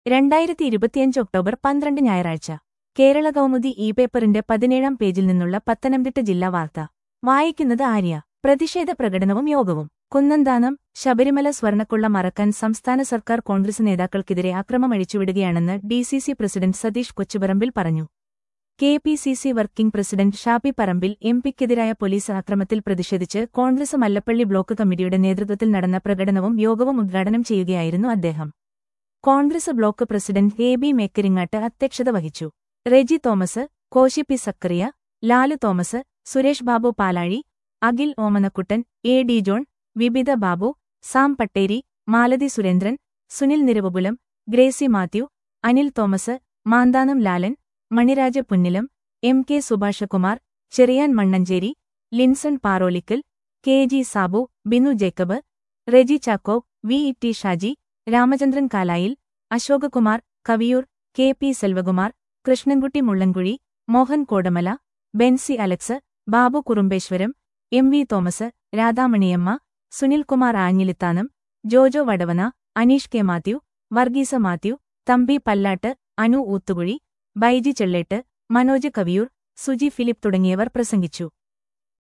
രണ്ടായിരത്തി ഇരുപത്തിയഞ്ച് ഒക്ടോബർ പന്ത്രണ്ട് ഞായറാഴ്ച കേരള കൗമുദി ഇ പേപ്പറിന്റെ പതിനേഴാം പേജിൽ നിന്നുള്ള പത്തനംതിട്ട ജില്ലാ വാർത്ത വായിക്കുന്നത് ആര്യ പ്രതിഷേധ പ്രകടനവും യോഗവും കുന്നന്താനം ശബരിമല സ്വർണക്കൊള്ള മറക്കാൻ സംസ്ഥാന സർക്കാർ കോൺഗ്രസ് നേതാക്കൾക്കെതിരെ അക്രമം അഴിച്ചുവിടുകയാണെന്ന് D C C president Satheesh Kochuparambil പറഞ്ഞു K P C C working president Shafi Parambil M പിക്കെതിരായ പോലീസ് ആക്രമത്തിൽ പ്രതിഷേധിച്ച് കോൺഗ്രസ് മല്ലപ്പള്ളി ബ്ലോക്ക് കമ്മിറ്റിയുടെ നേതൃത്വത്തിൽ നടന്ന പ്രകടനവും യോഗവും ഉദ്ഘാടനം ചെയ്യുകയായിരുന്നു അദ്ദേഹം Congress block president A B Mekkaringattu അധ്യക്ഷത വഹിച്ചു Reji Thomas Koshy P Zachariah Lalu Thomas Suresh Babu Palazhi Akhil Omanakuttan A D John Vibitha Babu Sam Patteri Malathi Surendran Sunil Niravapulam Gracy Mathew Anil Thomas Manthanam Lalan Maniraja Punnilam M K Subhashkumar Cherian Mannancherry Linson Parolickal K G Sabu Binu Jacob Reji Chacko V E T Shaji Ramachandran Kalayil Asokakumar Kaviyoor K P Selvakumar Krishnankutty മുള്ളൻകുഴി Mohan Kodamala Benzy Alex Babu Kurumbeswaram M V Thomas Radhamaniyamma Sunilkumar Anjilithanam Jojo Vadavana Aneesh K Mathew Varghese Mathew Thampi Pallattu Anu Oothukuzhi Baiji Chellettu Manoj Kaviyoor Suji Philip തുടങ്ങിയവർ പ്രസംഗിച്ചു